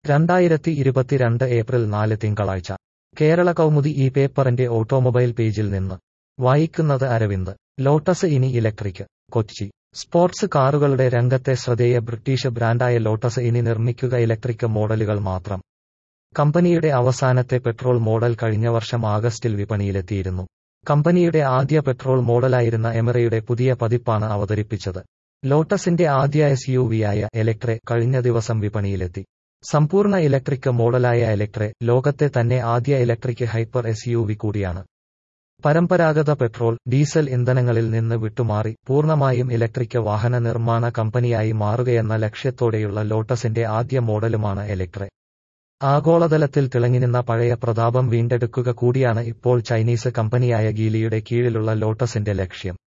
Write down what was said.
രണ്ടായിരത്തി ഇരുപത്തിരണ്ട് ഏപ്രിൽ നാല് തിങ്കളാഴ്ച കേരള കൗമുദി ഈ പേപ്പറിന്റെ ഓട്ടോമൊബൈൽ പേജിൽ നിന്ന് വായിക്കുന്നത് അരവിന്ദ് ലോട്ടസ് ഇനി ഇലക്ട്രിക് കൊച്ചി സ്പോർട്സ് കാറുകളുടെ രംഗത്തെ ശ്രദ്ധേയ ബ്രിട്ടീഷ് ബ്രാൻഡായ ലോട്ടസ് ഇനി നിർമ്മിക്കുക ഇലക്ട്രിക് മോഡലുകൾ മാത്രം കമ്പനിയുടെ അവസാനത്തെ പെട്രോൾ മോഡൽ കഴിഞ്ഞ വർഷം ആഗസ്റ്റിൽ വിപണിയിലെത്തിയിരുന്നു കമ്പനിയുടെ ആദ്യ പെട്രോൾ മോഡലായിരുന്ന എമറയുടെ പുതിയ പതിപ്പാണ് അവതരിപ്പിച്ചത് ലോട്ടസിന്റെ ആദ്യ എസ് യു വിയായ എലക്ട്രെ കഴിഞ്ഞ ദിവസം വിപണിയിലെത്തി സമ്പൂർണ്ണ ഇലക്ട്രിക് മോഡലായ എലക്ട്രെ ലോകത്തെ തന്നെ ആദ്യ electric hyper S U V കൂടിയാണ് പരമ്പരാഗത പെട്രോൾ ഡീസൽ ഇന്ധനങ്ങളിൽ നിന്ന് വിട്ടുമാറി പൂർണ്ണമായും ഇലക്ട്രിക് വാഹന നിർമ്മാണ കമ്പനിയായി മാറുകയെന്ന ലക്ഷ്യത്തോടെയുള്ള ലോട്ടസിന്റെ ആദ്യ മോഡലുമാണ് എലക്ട്രെ ആഗോളതലത്തിൽ തിളങ്ങിനിന്ന പഴയ പ്രതാപം വീണ്ടെടുക്കുക കൂടിയാണ് ഇപ്പോൾ ചൈനീസ് കമ്പനിയായ ഗീലിയുടെ കീഴിലുള്ള ലോട്ടസിന്റെ ലക്ഷ്യം